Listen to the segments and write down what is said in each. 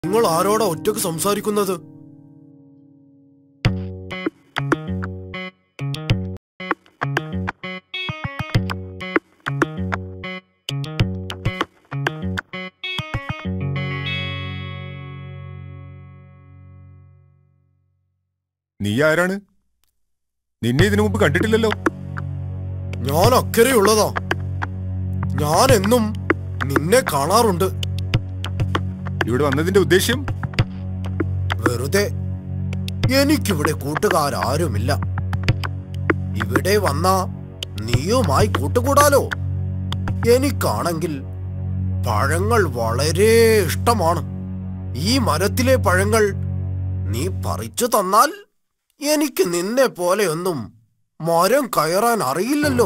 നിങ്ങൾ ആരോടാ ഒറ്റക്ക് സംസാരിക്കുന്നത് നീ ആരാണ് നിന്നെ ഇതിനു മുമ്പ് കണ്ടിട്ടില്ലല്ലോ ഞാൻ അക്കരെയുള്ളതാ ഞാൻ എന്നും നിന്നെ കാണാറുണ്ട് ഇവിടെ വന്നതിന്റെ ഉദ്ദേശ്യം വെറുതെ എനിക്കിവിടെ കൂട്ടുകാരാരുമില്ല ഇവിടെ വന്ന നീയുമായി കൂട്ടുകൂടാലോ എനിക്കാണെങ്കിൽ പഴങ്ങൾ വളരെ ഇഷ്ടമാണ് ഈ മരത്തിലെ പഴങ്ങൾ നീ പറിച്ചു തന്നാൽ എനിക്ക് നിന്നെ പോലെയൊന്നും മരം കയറാൻ അറിയില്ലല്ലോ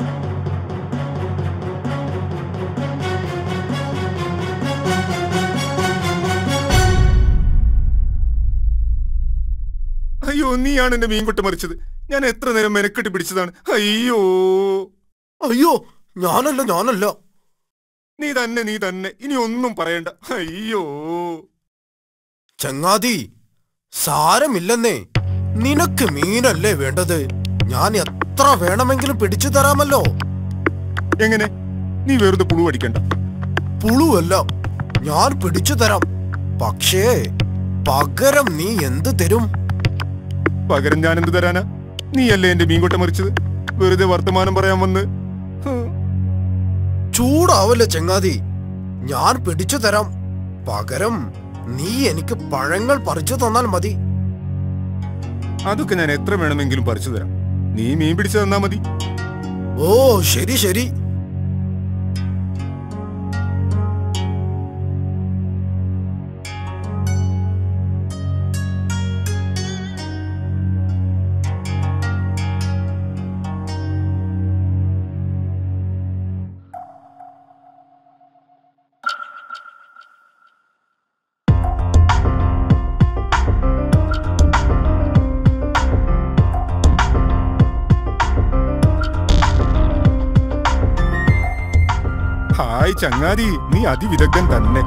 അയ്യോ നീയാണ് എന്റെ മീൻകൊട്ട മറിച്ചത് ഞാൻ എത്ര നേരം മെനക്കെട്ട് പിടിച്ചതാണ് അയ്യോ അയ്യോ ഞാനല്ല ഞാനല്ല നീ തന്നെ നീ തന്നെ ഇനി ഒന്നും പറയണ്ട അയ്യോ ചങ്ങാതി സാരമില്ലെന്നേ നിനക്ക് മീനല്ലേ വേണ്ടത് ഞാൻ എത്ര വേണമെങ്കിലും പിടിച്ചു തരാമല്ലോ എങ്ങനെ നീ വെറുതെ പുഴു അടിക്കണ്ട പുളുവല്ല ഞാൻ പിടിച്ചു തരാം പക്ഷേ പകരം നീ എന്ത് തരും പകരം ഞാൻ എന്ത് തരാനാ നീയല്ലേ എന്റെ മീൻകൊട്ട മറിച്ചത് വെറുതെ വർത്തമാനം പറയാൻ വന്ന് ഹ്. ചൂടാവല്ലേ ചങ്ങാതി ഞാൻ പിടിച്ചു തരാം പകരം നീ എനിക്ക് പഴങ്ങൾ പറിച്ചു തന്നാൽ മതി അതൊക്കെ ഞാൻ എത്ര വേണമെങ്കിലും പറിച്ചു തരാം നീ മീൻ പിടിച്ചു തന്നാ മതി ഓ ശരി ശരി ഹായ് ചങ്ങാതി നീ അതിവിദഗ്ധൻ തന്നെ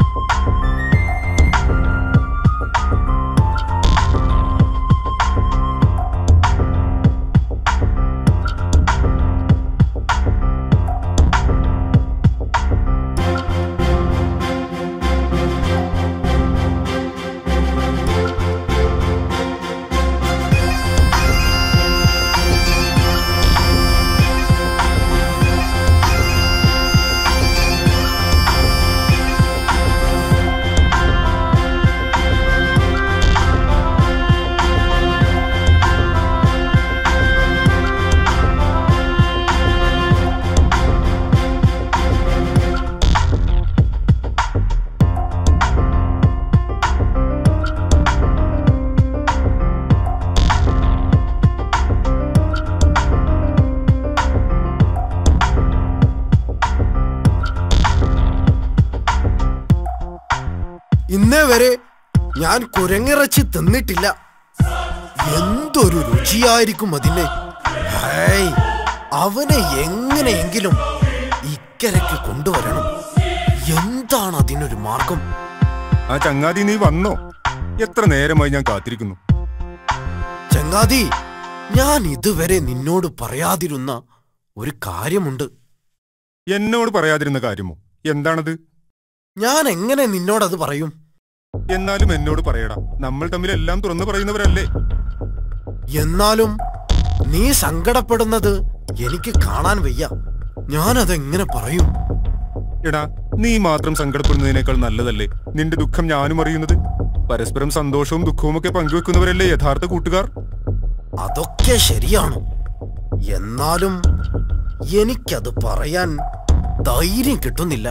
ഇന്നേ വരെ ഞാൻ കുരങ്ങിറച്ചി തിന്നിട്ടില്ല എന്തൊരു രുചിയായിരിക്കും അതിന് ഹേയ്, അവനെ എങ്ങനെയെങ്കിലും ഇക്കരയ്ക്ക് കൊണ്ടുവരണം എന്താണ് അതിനൊരു മാർഗം ആ ചങ്ങാതി നീ വന്നോ എത്ര നേരമായി ഞാൻ കാത്തിരിക്കുന്നു ചങ്ങാതി ഞാൻ ഇതുവരെ നിന്നോട് പറയാതിരുന്ന ഒരു കാര്യമുണ്ട് എന്നോട് പറയാതിരുന്ന കാര്യമോ എന്താണത് ഞാൻ എങ്ങനെ നിന്നോടത് പറയും എന്നാലും എന്നോട് പറയടാ നമ്മൾ തമ്മിൽ എല്ലാം തുറന്നു പറയുന്നവരല്ലേ എന്നാലും നീ സങ്കടപ്പെടുന്നത് എനിക്ക് കാണാൻ വയ്യ ഞാനതെങ്ങനെ പറയും എടാ നീ മാത്രം സങ്കടപ്പെടുന്നതിനേക്കാൾ നല്ലതല്ലേ നിന്റെ ദുഃഖം ഞാനും അറിയുന്നത് പരസ്പരം സന്തോഷവും ദുഃഖവും ഒക്കെ പങ്കുവെക്കുന്നവരല്ലേ യഥാർത്ഥ കൂട്ടുകാർ അതൊക്കെ ശരിയാണ് എന്നാലും എനിക്കത് പറയാൻ ധൈര്യം കിട്ടുന്നില്ല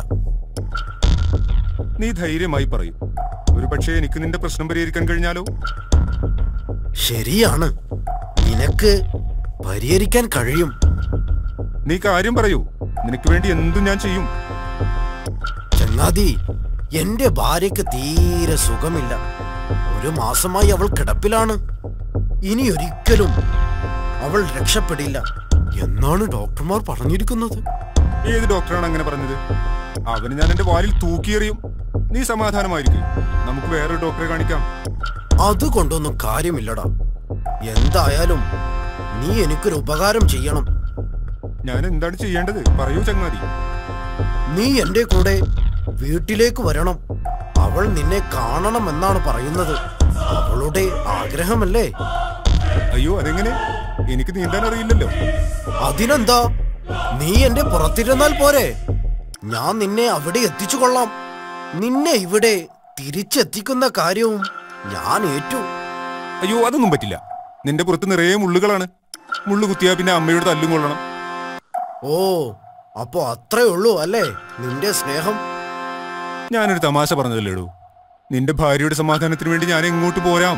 നീ ധൈര്യമായി പറയൂ ഒരു പക്ഷേ എനിക്ക് നിന്റെ പ്രശ്നം പരിഹരിക്കാൻ കഴിഞ്ഞാലോ ശരിയാണ് നിനക്ക് പരിഹരിക്കാൻ കഴിയും നീ കാര്യം പറയൂ നിനക്ക് വേണ്ടി എന്തും ഞാൻ ചെയ്യും ചങ്ങാതി എന്റെ ഭാര്യക്ക് തീരെ സുഖമില്ല ഒരു മാസമായി അവൾ കിടപ്പിലാണ് ഇനി ഒരിക്കലും അവൾ രക്ഷപ്പെടില്ല എന്നാണ് ഡോക്ടർമാർ പറഞ്ഞിരിക്കുന്നത് ഏത് ഡോക്ടറാണ് അങ്ങനെ പറഞ്ഞത് അവന് ഞാൻ എന്റെ വാലിൽ തൂക്കിയെറിയും നീ സമാധാനമായിരിക്കും നമുക്ക് വേറൊരു ഡോക്ടറെ കാണിക്കാം അതുകൊണ്ടൊന്നും കാര്യമില്ലടാ എന്തായാലും നീ എനിക്കൊരു ഉപകാരം ചെയ്യണം ഞാൻ എന്താണ് ചെയ്യേണ്ടത് പറയൂ ചങ്ങാതി നീ എന്റെ കൂടെ വീട്ടിലേക്ക് വരണം അവൾ നിന്നെ കാണണം എന്നാണ് പറയുന്നത് അവളുടെ ആഗ്രഹമല്ലേ അയ്യോ അതെങ്ങനെ എനിക്ക് നീന്താൻ അറിയില്ലല്ലോ അതിനെന്താ നീ എന്റെ പുറത്തിരുന്നാൽ പോരെ ഞാൻ നിന്നെ അവിടെ എത്തിച്ചു കൊള്ളാം നിന്നെ ഇവിടെ തിരിച്ചെത്തിക്കുന്ന കാര്യവും ഞാൻ ഏറ്റു അയ്യോ അതൊന്നും പറ്റില്ല നിന്റെ പുറത്ത് നിറയെ മുള്ളുകളാണ് മുള്ളു കുത്തിയാ പിന്നെ അമ്മയോട് തല്ലും കൊള്ളണം ഓ അപ്പോ അത്രേ ഉള്ളൂ അല്ലേ നിന്റെ സ്നേഹം ഞാനൊരു തമാശ പറഞ്ഞതല്ലേടൂ നിന്റെ ഭാര്യയുടെ സമാധാനത്തിന് വേണ്ടി ഞാൻ എങ്ങോട്ട് പോരാം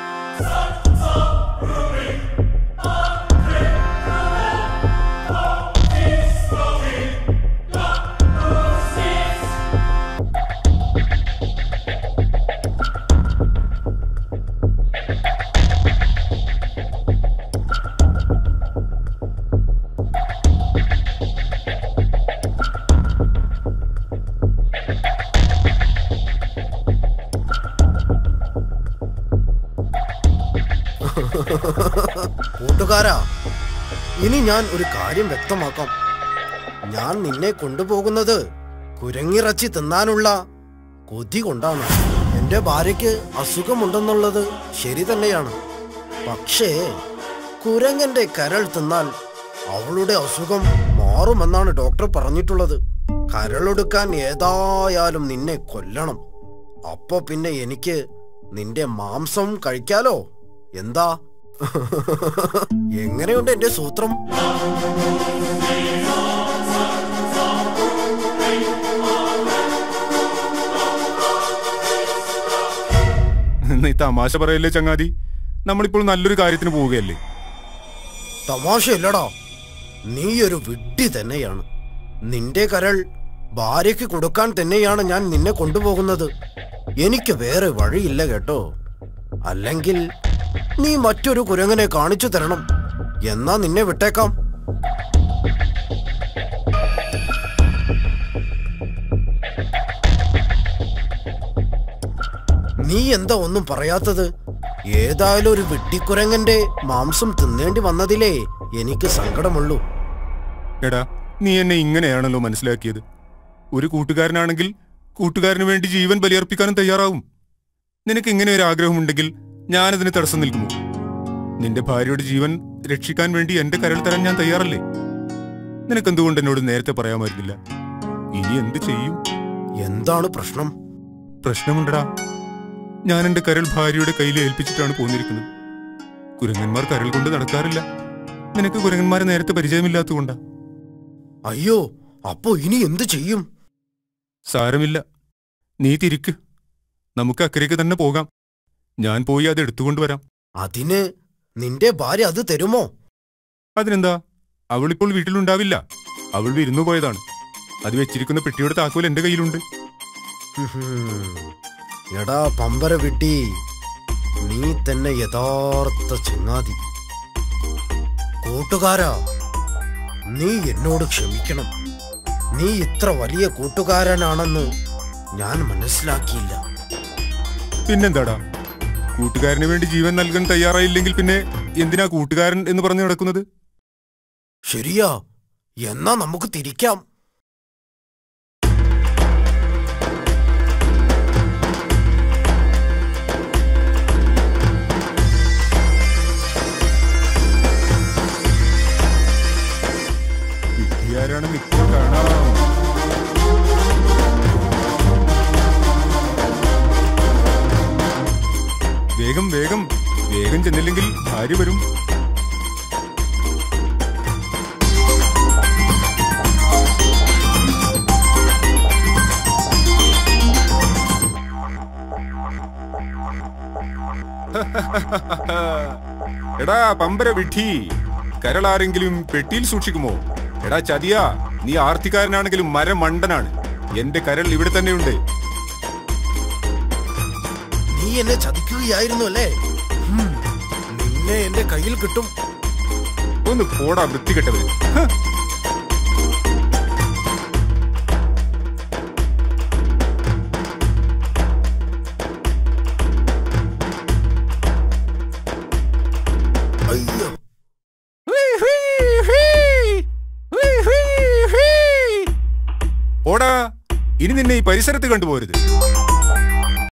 കൂട്ടുകാരാ ഇനി ഞാൻ ഒരു കാര്യം വ്യക്തമാക്കാം ഞാൻ നിന്നെ കൊണ്ടുപോകുന്നത് കുരങ്ങിറച്ചി തിന്നാനുള്ള കൊതി കൊണ്ടാണ് എന്റെ ഭാര്യയ്ക്ക് അസുഖമുണ്ടെന്നുള്ളത് ശരി തന്നെയാണ് പക്ഷേ കുരങ്ങന്റെ കരൾ തിന്നാൽ അവളുടെ അസുഖം മാറുമെന്നാണ് ഡോക്ടർ പറഞ്ഞിട്ടുള്ളത് കരളെടുക്കാൻ ഏതായാലും നിന്നെ കൊല്ലണം അപ്പൊ പിന്നെ എനിക്ക് നിന്റെ മാംസം കഴിക്കാലോ എന്താ എങ്ങനെയുണ്ട് എന്റെ സൂത്രം നീ തമാശ പറയല്ലേ ചങ്ങാതി നമ്മളിപ്പോൾ നല്ലൊരു കാര്യത്തിന് പോവുകയല്ലേ തമാശയല്ലടാ നീ ഒരു വിഡ്ഢി തന്നെയാണ് നിന്റെ കരൾ ഭാര്യയ്ക്ക് കൊടുക്കാൻ തന്നെയാണ് ഞാൻ നിന്നെ കൊണ്ടുപോകുന്നത് എനിക്ക് വേറെ വഴിയില്ല കേട്ടോ അല്ലെങ്കിൽ നീ മറ്റൊരു കുരങ്ങനെ കാണിച്ചു തരണം എന്നാ നിന്നെ വിട്ടേക്കാം നീ എന്താ ഒന്നും പറയാത്തത് ഏതായാലും ഒരു വെട്ടിക്കുരങ്ങന്റെ മാംസം തിന്നേണ്ടി വന്നതിലേ എനിക്ക് സങ്കടമുള്ളൂ എടാ നീ എന്നെ ഇങ്ങനെയാണല്ലോ മനസ്സിലാക്കിയത് ഒരു കൂട്ടുകാരനാണെങ്കിൽ കൂട്ടുകാരന് വേണ്ടി ജീവൻ ബലിയർപ്പിക്കാനും തയ്യാറാവും നിനക്ക് ഇങ്ങനെ ഒരു ആഗ്രഹമുണ്ടെങ്കിൽ ഞാനതിന് തടസ്സം നിൽക്കുമോ നിന്റെ ഭാര്യയുടെ ജീവൻ രക്ഷിക്കാൻ വേണ്ടി എന്റെ കരൾ തരാൻ ഞാൻ തയ്യാറല്ലേ നിനക്കെന്തുകൊണ്ട് എന്നോട് നേരത്തെ പറയാമായിരുന്നില്ല ഇനി എന്ത് ചെയ്യും എന്താണ് പ്രശ്നം പ്രശ്നമുണ്ടടാ ഞാൻ എന്റെ കരൾ ഭാര്യയുടെ കയ്യിൽ ഏൽപ്പിച്ചിട്ടാണ് പോന്നിരിക്കുന്നത് കുരങ്ങന്മാർ കരൾ കൊണ്ട് നടക്കാറില്ല നിനക്ക് കുരങ്ങന്മാരെ നേരത്തെ പരിചയമില്ലാത്തതുകൊണ്ടാ അയ്യോ അപ്പോ ഇനി എന്ത് ചെയ്യും സാരമില്ല നീ തിരിക്ക് നമുക്ക് അക്കരയ്ക്ക് തന്നെ പോകാം ഞാൻ പോയി അത് എടുത്തുകൊണ്ടുവരാം അതിന് നിന്റെ ഭാര്യ അത് തരുമോ അതിനെന്താ അവളിപ്പോൾ വീട്ടിലുണ്ടാവില്ല അവൾ വിരുന്നു പോയതാണ് അത് വെച്ചിരിക്കുന്ന പെട്ടിയുടെ താക്കോൽ എന്റെ കയ്യിലുണ്ട് ഹും. എടാ പമ്പര വിട്ടി നീ തന്നെ യഥാർത്ഥ ചങ്ങാതി കൂട്ടുകാരാ നീ എന്നോട് ക്ഷമിക്കണം നീ ഇത്ര വലിയ കൂട്ടുകാരനാണെന്ന് ഞാൻ മനസ്സിലാക്കിയില്ല പിന്നെന്താടാ കൂട്ടുകാരന് വേണ്ടി ജീവൻ നൽകാൻ തയ്യാറായില്ലെങ്കിൽ പിന്നെ എന്തിനാ കൂട്ടുകാരൻ എന്ന് പറഞ്ഞു നടക്കുന്നത് ശരിയാ എന്നാ നമുക്ക് തിരിക്കാം വിദ്യാരാണ് നിൽക്കുന്നത് കാണാം വേഗം വേഗം വേഗം ചെന്നില്ലെങ്കിൽ ഭാര്യ വരും എടാ പമ്പര വിഡ്ഢി കരളാരെങ്കിലും പെട്ടിയിൽ സൂക്ഷിക്കുമോ എടാ ചതിയ നീ ആർത്തിക്കാരനാണെങ്കിലും മരമണ്ടനാണ് എന്റെ കരൾ ഇവിടെ തന്നെയുണ്ട് നീ എന്നെ ചതിക്കുകയായിരുന്നു അല്ലേ ഹും, നിന്നെ എന്റെ കയ്യിൽ കിട്ടും ഒന്ന് പോടാ വൃത്തികെട്ടവര് ഹ. അയ്യോ ഓടാ ഇനി നിന്നെ ഈ പരിസരത്ത് കണ്ടുപോരുത്